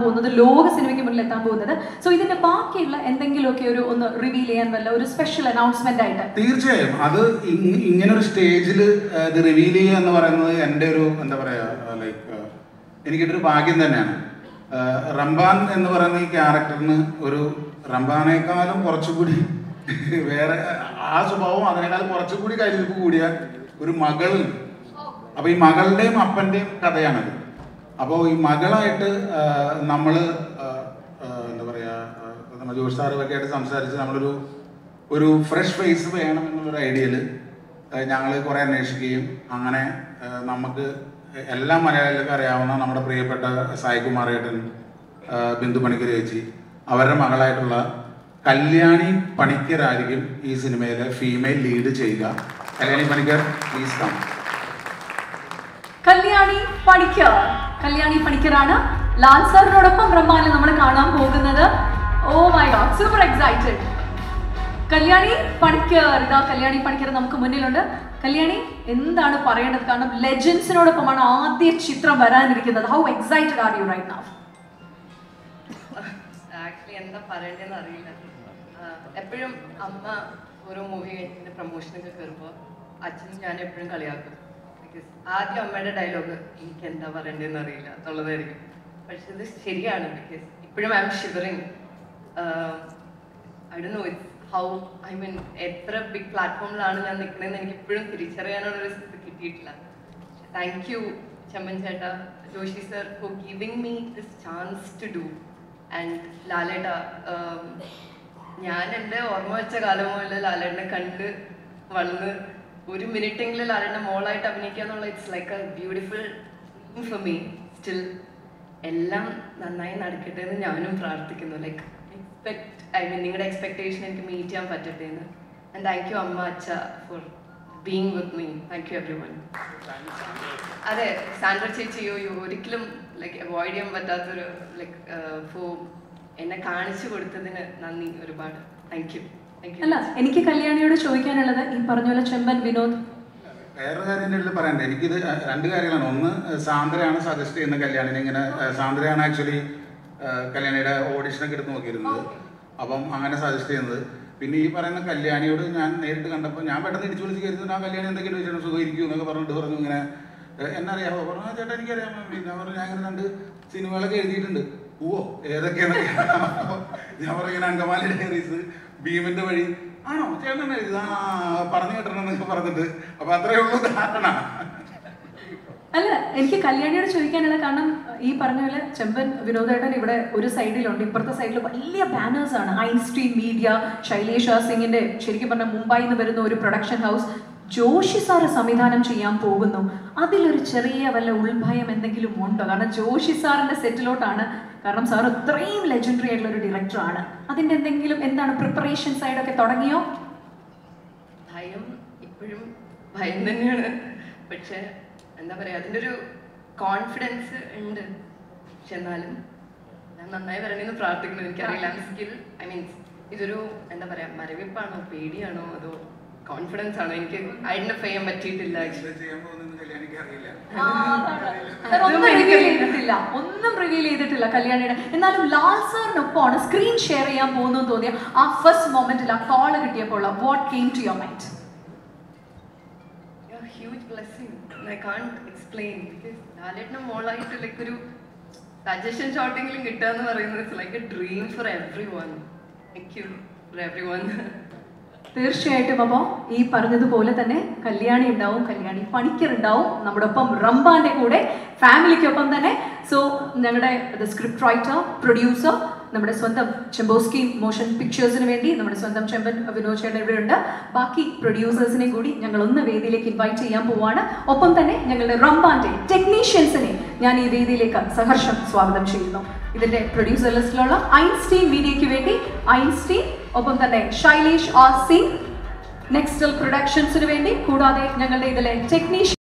പോകുന്നത് ലോക സിനിമയ്ക്ക് മുന്നിൽ എത്താൻ പോകുന്നത് സോ ഇതിന്റെ ബാക്കിയുള്ള എന്തെങ്കിലുമൊക്കെ ഒരു ഒന്ന് റിവീൽ ചെയ്യാൻ വല്ല ഒരു സ്പെഷ്യൽ അനൗൺസ്മെന്റ് ആയിട്ട് തീർച്ചയായും അത് ഇ- ഇങ്ങനെ ഒരു സ്റ്റേജിൽ ഇത് റിവീൽ ചെയ്യുക എന്ന് പറയുന്നത് എൻ്റെ ഒരു എന്താ പറയുക ലൈക്ക് എനിക്കിട്ടൊരു ഭാഗ്യം തന്നെയാണ് ആ, റംബാൻ എന്ന് പറയുന്ന ഈ ക്യാരക്ടറിന് ഒരു റംബാനേക്കാളും കുറച്ചുകൂടി വേറെ ആ സ്വഭാവം അതിനേക്കാളും കുറച്ചുകൂടി കയ്യിലിരിപ്പ് കൂടിയ ഒരു മകളുണ്ട് അപ്പൊ ഈ മകളുടെയും അപ്പന്റെയും കഥയാണത് അപ്പോൾ ഈ മകളായിട്ട് നമ്മൾ എന്താ പറയാ ആ, നമ്മുടെ ജോഷ് സാറുമൊക്കെ ആയിട്ട് സംസാരിച്ച് നമ്മളൊരു ഒരു ഫ്രഷ് ഫേസ് വേണം എന്നുള്ളൊരു ഐഡിയയിൽ ഞങ്ങൾ കുറേ അന്വേഷിക്കുകയും അങ്ങനെ ആ, നമുക്ക് എല്ലാ മലയാളികൾക്കും അറിയാവുന്ന നമ്മുടെ പ്രിയപ്പെട്ട സായികുമാർ ഏട്ടൻ ആ, ബിന്ദു പണിക്കർ ചേച്ചി അവരുടെ മകളായിട്ടുള്ള കല്യാണി പണിക്കരായിരിക്കും ഈ സിനിമയിലെ ഫീമെയിൽ ലീഡ് ചെയ്യുക കല്യാണി പണിക്കർ പ്ലീസ് കം കല്യാണി പണിക്കർ കല്യാണി പണിക്കറാണ് ലാൽ സാറിനോടൊപ്പം റഹ്മാനിൽ നമ്മൾ കാണാൻ പോകുന്നത് oh my god super excited Kalyani Panicker ഇതാ കല്യാണി പണിക്കർ നമുക്ക് മുന്നിലുണ്ട് കല്യാണി എന്താണ് പറയേണ്ടത് കാരണം ലെജൻസിനോടൊപ്പമാണ് ആദ്യ ചിത്രം വരാനിരിക്കുന്നത് how excited are you right now actually എന്താ പറയണ്ടതെന്ന് അറിയില്ല എപ്പോഴും അമ്മ ഓരോ മൂവി കഴിഞ്ഞിട്ട് പ്രൊമോഷനൊക്കെ കയറുമ്പോൾ അച്ഛനും ഞാൻ എപ്പോഴും കളിയാക്കും ബിക്കോസ് ആദ്യം അമ്മയുടെ ഡയലോഗ് എനിക്ക് എന്താ പറയണ്ടതെന്ന് അറിയില്ല എന്നുള്ളതായിരിക്കും പക്ഷെ ഇത് ശരിയാണ് ബിക്കോസ് ഇപ്പോഴും ഐ എം ഷിവറിങ് ഐ ഡോ know it's how I mean എത്ര ബിഗ് പ്ലാറ്റ്ഫോമിലാണ് ഞാൻ നിൽക്കുന്നതെന്ന് എനിക്ക് ഇപ്പോഴും തിരിച്ചറിയാനുള്ള ഒരു ഇത് കിട്ടിയിട്ടില്ല താങ്ക് യു ചമ്മൻ ചേട്ടാ Joshy sir for giving me this chance to do and ലാലേട്ട ഞാൻ എൻ്റെ ഓർമ്മ വെച്ച കാലം മുതൽ ലാലേട്ടനെ കണ്ട് വളർന്ന് ഒരു മിനിറ്റെങ്കിലും ലാലേട്ടനെ മോളായിട്ട് അഭിനയിക്കുക എന്നുള്ള it's like a beautiful for me still എല്ലാം നന്നായി നടക്കട്ടെ എന്ന് ഞാനും പ്രാർത്ഥിക്കുന്നു ലൈക്ക് എക്സ്പെക്ട് ഐ മീൻ നിങ്ങളുടെ എക്സ്പെക്ടേഷൻ എനിക്ക് മീറ്റ് ചെയ്യാൻ പറ്റട്ടെ എന്ന് ആൻഡ് താങ്ക് യു അമ്മ അച്ഛ for being with me thank you everyone അതെ സാൻഡ്ര ചേച്ചി യോ ഒരിക്കലും ലൈക്ക് അവോയ്ഡ് ചെയ്യാൻ പറ്റാത്തൊരു ലൈക്ക് ഫോ എന്നെ കാണിച്ചു കൊടുത്തതിന് നന്ദി ഒരുപാട് താങ്ക് യു താങ്ക് യു അല്ല എനിക്ക് കല്യാണിയോട് ചോദിക്കാനുള്ളത് ഈ പറഞ്ഞ പോലെ ചെമ്പൻ വിനോദ് വേറൊരു കാര്യം എൻ്റെ അടുത്ത് പറയണ്ടേ എനിക്കിത് രണ്ട് കാര്യങ്ങളാണ് ഒന്ന് സാന്ദ്രയാണ് സജസ്റ്റ് ചെയ്യുന്ന കല്യാണിനെ ഇങ്ങനെ സാന്ദ്രയാണ് ആക്ച്വലി കല്യാണിയുടെ ഓഡിഷനൊക്കെ എടുത്ത് നോക്കിയിരുന്നത് അപ്പം അങ്ങനെ സജസ്റ്റ് ചെയ്യുന്നത് പിന്നെ ഈ പറയുന്ന കല്യാണിയോട് ഞാൻ നേരിട്ട് കണ്ടപ്പോൾ ഞാൻ പെട്ടെന്ന് ഇടിച്ചു വിളിച്ച് കരുതുന്നു ആ കല്യാണി എന്തൊക്കെയാണ് ചോദിച്ചാൽ സുഖമായിരിക്കും എന്നൊക്കെ പറഞ്ഞിട്ട് പറഞ്ഞു ഇങ്ങനെ "ഏ, എന്നറിയാമോ പറഞ്ഞു ആ ചേട്ടാ എനിക്കറിയാം പിന്നെ ഞാൻ പറഞ്ഞു ഞാൻ ഇങ്ങനെ രണ്ട് സിനിമകളൊക്കെ എഴുതിയിട്ടുണ്ട് ഓ ഏതൊക്കെയാന്നൊക്കെ അപ്പൊ ഞാൻ പറഞ്ഞു ഇങ്ങനെ അങ്കമാലി ഡയറീസ് ഭീമന്റെ വഴി ആണോ ചേട്ടൻ എഴുതി ആ പറഞ്ഞു കിട്ടണമെന്നൊക്കെ പറഞ്ഞിട്ട് അപ്പൊ അത്രയേ ഉള്ളൂ ധാരണ അല്ല എനിക്ക് കല്യാണിയോട് ചോദിക്കാനുള്ള കാരണം ഈ പറഞ്ഞ പോലെ ചെമ്പൻ വിനോദേട്ടൻ ഇവിടെ ഒരു സൈഡിലുണ്ട് ഇപ്പുറത്തെ സൈഡിൽ വലിയ ബാനേഴ്സ് ആണ് ഐൻസ്ട്രീൻ മീഡിയ ശൈലേഷ് ആ സിംഗിന്റെ ശരിക്കും പറഞ്ഞാൽ മുംബൈയിൽ നിന്ന് വരുന്ന ഒരു പ്രൊഡക്ഷൻ ഹൗസ് ജോഷി സാറ് സംവിധാനം ചെയ്യാൻ പോകുന്നു അതിലൊരു ചെറിയ വല്ല ഉൾഭയം എന്തെങ്കിലും ഉണ്ടോ കാരണം ജോഷി സാറിന്റെ സെറ്റിലോട്ടാണ് കാരണം സാർ ഇത്രയും ലെജൻഡറി ആയിട്ടുള്ള ഒരു ഡയറക്ടറാണ് അതിന്റെ എന്തെങ്കിലും എന്താണ് പ്രിപ്പറേഷൻ സൈഡൊക്കെ തുടങ്ങിയോ ഭയം ഇപ്പോഴും ഭയം തന്നെയാണ് പക്ഷെ എന്താ പറയാ അതിൻ്റെ ഒരു കോൺഫിഡൻസ് ഉണ്ട് പക്ഷെ എന്നാലും ഞാൻ നന്നായി വരണമെന്ന് പ്രാർത്ഥിക്കുന്നു എനിക്കറിയില്ല സ്കിൽ ഐ മീൻസ് ഇതൊരു എന്താ പറയാ മരവിപ്പാണോ പേടിയാണോ അതോ കോൺഫിഡൻസ് ആണോ എനിക്ക് ഐഡന്റിഫൈ ചെയ്യാൻ പറ്റിയിട്ടില്ല ആക്ച്വലി ഇത് ചെയ്യാൻ പോകുന്നത് കല്യാണിക്ക് അറിയില്ല സാർ ഒന്നും റിവീൽ ചെയ്തിട്ടില്ല ഒന്നും റിവീൽ ചെയ്തിട്ടില്ല കല്യാണിയുടെ എന്നാലും ലാൽ സാറിനൊപ്പമാണ് സ്ക്രീൻ ഷെയർ ചെയ്യാൻ പോകുന്നു തോന്നിയ ആ ഫസ്റ്റ് മൊമെന്റിൽ ആ കോള് കിട്ടിയപ്പോൾ what came to your mind huge blessing I can't explain because ലാലേട്ടൻ്റെ മോളായിട്ട് ലൈക്ക് ഒരു സജഷൻ ഷോട്ടെങ്കിലും കിട്ടുക എന്ന് പറയുന്നത് it's like a dream for everyone thank you for everyone തീർച്ചയായിട്ടും അപ്പോൾ ഈ പറഞ്ഞതുപോലെ തന്നെ കല്യാണി ഉണ്ടാവും കല്യാണി പണിക്കർ ഉണ്ടാവും നമ്മുടെ ഒപ്പം റംബാന്റെ കൂടെ ഫാമിലിക്കൊപ്പം തന്നെ സോ ഞങ്ങളുടെ സ്ക്രിപ്റ്റ് റൈറ്റർ പ്രൊഡ്യൂസർ നമ്മുടെ സ്വന്തം ചെമ്പോസ്കി മോഷൻ പിക്ചേഴ്സിന് വേണ്ടി നമ്മുടെ സ്വന്തം ചെമ്പൻ വിനോദ് ചേട്ടൻ ഇവിടെ ഉണ്ട് ബാക്കി പ്രൊഡ്യൂസേഴ്സിനെയും കൂടി ഞങ്ങൾ ഒന്ന് വേദിയിലേക്ക് ഇൻവൈറ്റ് ചെയ്യാൻ പോവാണ് ഒപ്പം തന്നെ ഞങ്ങളുടെ റംബാന്റെ ടെക്നീഷ്യൻസിനെ ഞാൻ ഈ വേദിയിലേക്ക് സഹർഷം സ്വാഗതം ചെയ്യുന്നു ഇതിന്റെ പ്രൊഡ്യൂസർ ലിസ്റ്റിലുള്ള ഐൻസ്റ്റീൻ മീഡിയയ്ക്ക് വേണ്ടി ഐൻസ്റ്റീൻ ഒപ്പം തന്നെ ശൈലേഷ് ആർ സിംഗ് നെക്സ്റ്റൽ പ്രൊഡക്ഷൻസിന് വേണ്ടി കൂടാതെ ഞങ്ങളുടെ ഇതിലെ ടെക്നീഷ്യൻ